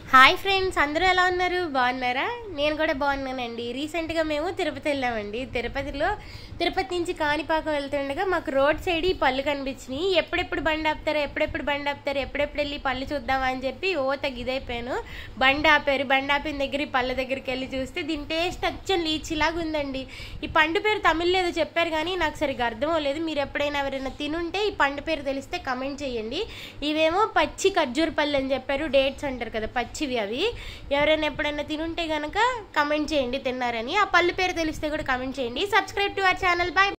hi friends అందరూ ఎలా ఉన్నారు బాగున్నారా నేను కూడా బాగున్నానండి రీసెంట్గా మేము తిరుపతి వెళ్ళామండి తిరుపతిలో తిరుపతి నుంచి కాణిపాకం వెళ్తుండగా మాకు రోడ్ సైడ్ ఈ పళ్ళు కనిపించినాయి ఎప్పుడెప్పుడు బండి ఆపుతారు ఎప్పుడెప్పుడు బండి ఆపుతారు ఎప్పుడెప్పుడు వెళ్ళి పళ్ళు చూద్దామా అని చెప్పి ఓ తగ్గిదైపోయాను బండి ఆపారు బండి ఆపిన దగ్గర ఈ పళ్ళ దగ్గరికి వెళ్ళి చూస్తే దీని టేస్ట్ అచ్చం లీచిలాగా ఉందండి ఈ పండు పేరు తమిళ్లో ఏదో చెప్పారు కానీ నాకు సరిగ్గా అర్థం అవ్వలేదు మీరు ఎప్పుడైనా ఎవరైనా తినుంటే ఈ పండు పేరు తెలిస్తే కమెంట్ చేయండి ఇవేమో పచ్చి ఖర్జూర పళ్ళు అని చెప్పారు డేట్స్ అంటారు కదా పచ్చివి అవి ఎవరైనా ఎప్పుడైనా తినుంటే కనుక కమెంట్ చేయండి తిన్నారని ఆ పళ్ళు పేరు తెలిస్తే కూడా కమెంట్ చేయండి subscribe to our channel bye